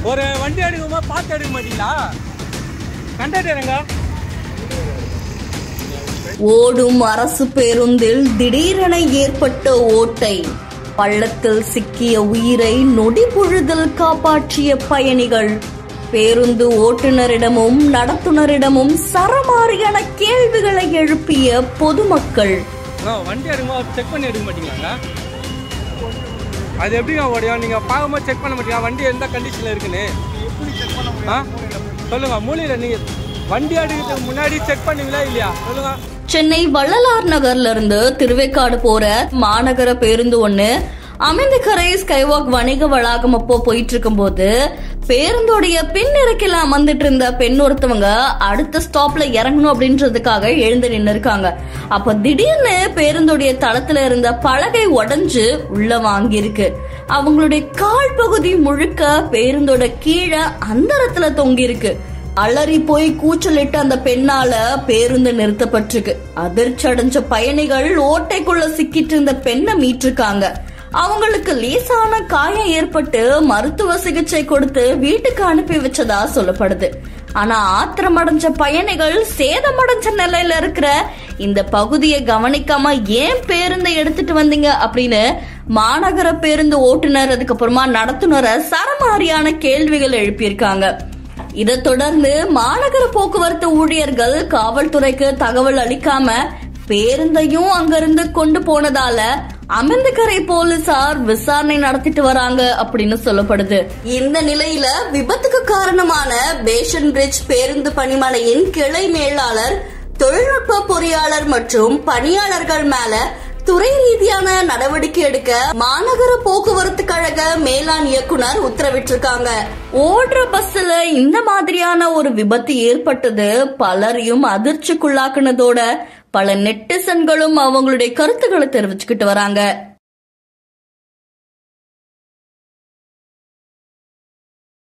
ஒரு வண்டி எடுக்கும்போது பார்த்து எடுக்க மாட்டீங்களா கண்டக்டருங்க ஓடும் அரசு பேருந்தில் திடீரென ஏற்பட்ட ஓட்டை பள்ளத்தில் சிக்கிய உயிரை நொடி பொழுதில் காப்பாற்றிய பயணிகள் பேருந்து ஓட்டுநரிடமும் நடத்துனரிடமும் சரமாரியான கேள்விகளை எழுப்பிய பொதுமக்கள் அண்ணா, வண்டி எடுக்கும்போது செக் பண்ணி எடுக்க மாட்டீங்களாங்க அது எப்படிங்க ஓடியும் நீங்கள் பார்க்கும்போது செக் பண்ண மாட்டீங்க வண்டி எந்த கண்டிஷனில் இருக்குன்னு ஆ சொல்லுங்க மூலையில் நீங்கள் வண்டி எடுக்கிறதுக்கு முன்னாடி செக் பண்ணீங்களா இல்லையா சொல்லுங்க சென்னை வள்ளலார் நகர்ல இருந்து திருவேக்காடு போற மாநகர பேருந்து ஒண்ணு அமைந்தகரை ஸ்கைவாக் வணிக வளாகம் அப்போ போயிட்டு இருக்கும்போது பேருந்தோடைய பின் இருக்கையில அமர்ந்துட்டு இருந்த பெண் ஒருத்தவங்க அடுத்த ஸ்டாப்ல இறங்கணும் அப்படின்றதுக்காக எழுந்து நின்னு இருக்காங்க அப்ப திடீர்னு பேருந்தோடைய தளத்துல இருந்த பலகை உடைஞ்சு உள்ள வாங்கியிருக்கு அவங்களுடைய கால் பகுதி முழுக்க பேருந்தோட கீழே அந்தரத்துல தொங்கி இருக்கு அலறி போய் கூச்சலிட்டு அந்த பெண்ணால பேருந்து நிறுத்தப்பட்டிருக்கு அதிர்ச்சி அடைஞ்ச பயணிகள் ஓட்டைக்குள்ள சிக்கிட்டு இருந்த பெண்ணை மீட்டிருக்காங்க அவங்களுக்கு லேசான காயம் ஏற்பட்டு மருத்துவ சிகிச்சை கொடுத்து வீட்டுக்கு அனுப்பி வச்சதா சொல்லப்படுது ஆனா ஆத்திரமடைஞ்ச பயணிகள் சேதமடைஞ்ச நிலையில இருக்கிற இந்த பகுதியை கவனிக்காம ஏன் பேருந்தை எடுத்துட்டு வந்தீங்க அப்படின்னு மாநகர பேருந்து ஓட்டுநர் அதுக்கப்புறமா நடத்துனரை சரமாரியான கேள்விகள் எழுப்பியிருக்காங்க இதைத் தொடர்ந்து மாநகர போக்குவரத்து ஊழியர்கள் காவல்துறைக்கு தகவல் அளிக்காம பேருந்தையும் அங்கிருந்து கொண்டு போனதால அமிர்தக்கரை போலீசார் விசாரணை நடத்திட்டு வராங்க அப்படின்னு சொல்லப்படுது இந்த நிலையில விபத்துக்கு காரணமான பேஷன் பிரிட்ஜ் பேருந்து பணிமனையின் கிளை மேலாளர் தொழில்நுட்ப பொறியாளர் மற்றும் பணியாளர்கள் மேல துறை ரீதியான நடவடிக்கை எடுக்க மாநகர போக்குவரத்து கழக மேலாண் இயக்குனர் உத்தரவிட்டிருக்காங்க ஓடுற பஸ்ல இந்த மாதிரியான ஒரு விபத்து ஏற்பட்டது பலரையும் அதிர்ச்சிக்குள்ளாக்குனதோட பல நெட்டிசன்களும் அவங்களுடைய கருத்துக்களை தெரிவிச்சுக்கிட்டு வராங்க